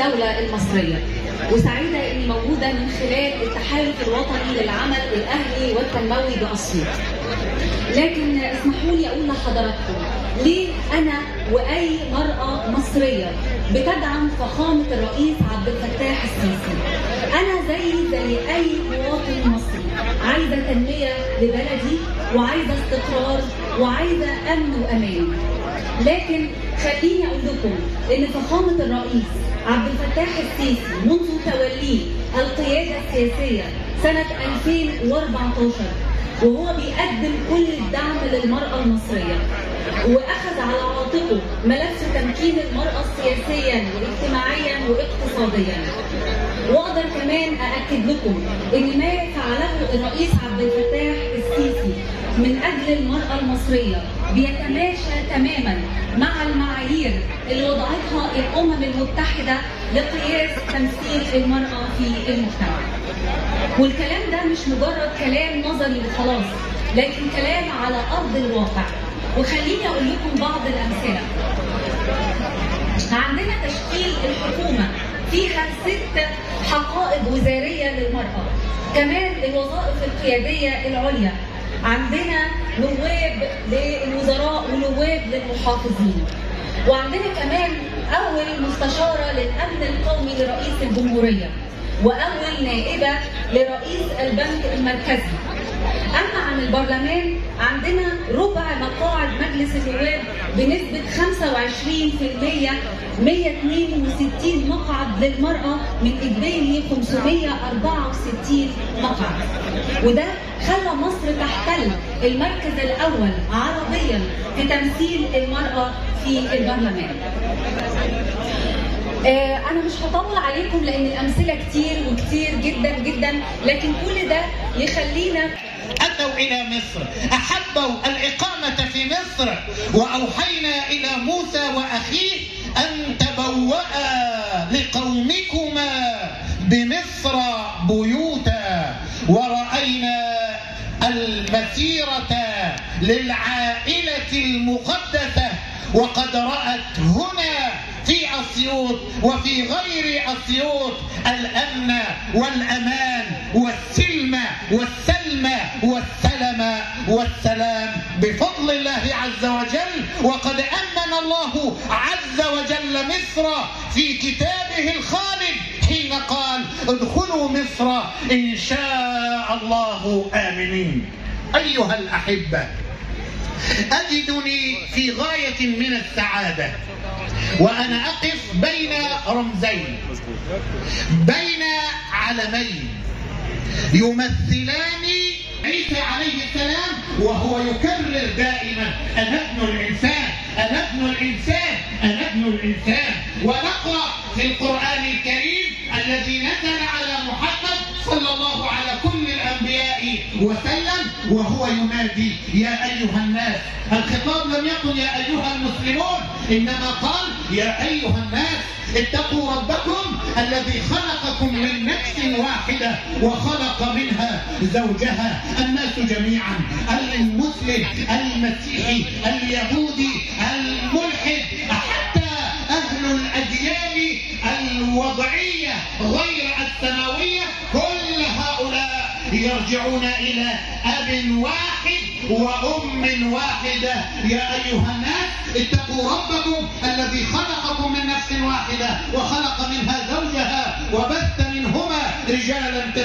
الدولة المصرية وسعيدة إني موجودة من خلال التحالف الوطني للعمل الأهلي والتنموي بأسيوط. لكن اسمحوا لي أقول لحضراتكم ليه أنا وأي مرأة مصرية بتدعم فخامة الرئيس عبد الفتاح السيسي. أنا زي زي أي مواطن مصري عايزة تنمية لبلدي وعايزة استقرار وعايزة أمن وأمان. لكن خليني أقول لكم إن فخامة الرئيس عبد الفتاح السيسي منذ توليه القيادة السياسية سنة 2014 وهو بيقدم كل الدعم للمرأة المصرية وأخذ على عاتقه ملف تمكين المرأة سياسيا واجتماعيا واقتصاديا واقدر كمان أأكد لكم إن ما فعله الرئيس عبد الفتاح السيسي من أجل المرأة المصرية بيتماشى تماما مع المعايير اللي وضعتها الأمم المتحدة لقياس تمثيل المرأة في المجتمع. والكلام ده مش مجرد كلام نظري وخلاص، لكن كلام على أرض الواقع. وخليني أقول لكم بعض الأمثلة. عندنا تشكيل الحكومة فيها ست حقائب وزارية للمرأة. كمان الوظائف القيادية العليا عندنا نواب للوزراء ونواب للمحافظين وعندنا كمان اول مستشاره للامن القومي لرئيس الجمهوريه واول نائبه لرئيس البنك المركزي اما عن البرلمان عندنا ربع مقاعد مجلس النواب بنسبه 25% 162 مقعد للمراه من اجمالي 564 مقعد وده خلى مصر تحتل المركز الاول عربيا في تمثيل المراه في البرلمان. آه انا مش هطول عليكم لان الامثله كتير وكتير جدا جدا لكن كل ده يخلينا أتوا إلى مصر أحبوا الإقامة في مصر وأوحينا إلى موسى وأخيه أن تبوأ لقومكما بمصر بيوتا ورأينا المسيرة للعائلة المقدسة وقد رأت هنا في أسيوط وفي غير أسيوط الأمن والأمان والسلم والسلم والسلم والسلام بفضل الله عز وجل وقد أمن الله عز وجل مصر في كتابه الخالد حين قال ادخلوا مصر إن شاء الله آمنين أيها الأحبة أجدني في غاية من السعادة وأنا أقف بين رمزين بين علمين يمثلان عيسى عليه السلام وهو يكرر دائما أنا ابن الإنسان أنا ابن الإنسان أنا ابن الإنسان ونقرأ في القرآن الكريم الذي نزل على محمد صلى الله على كل الأنبياء وسلم وهو ينادي يا أيها الناس الخطاب لم يكن يا أيها المسلمون إنما قال يا أيها الناس اتقوا ربكم الذي خلقكم من نفس واحدة وخلق منها زوجها الناس جميعا المسلم المسيحي اليهودي الملحد حتى أهل الأديان الوضعية غير السماوية كل هؤلاء يرجعون إلى أب واحد وأم واحدة يا أيها الناس اتقوا ربكم الذي خلقكم من نفس واحدة وخلق منها زوجها وبث منهما رجالا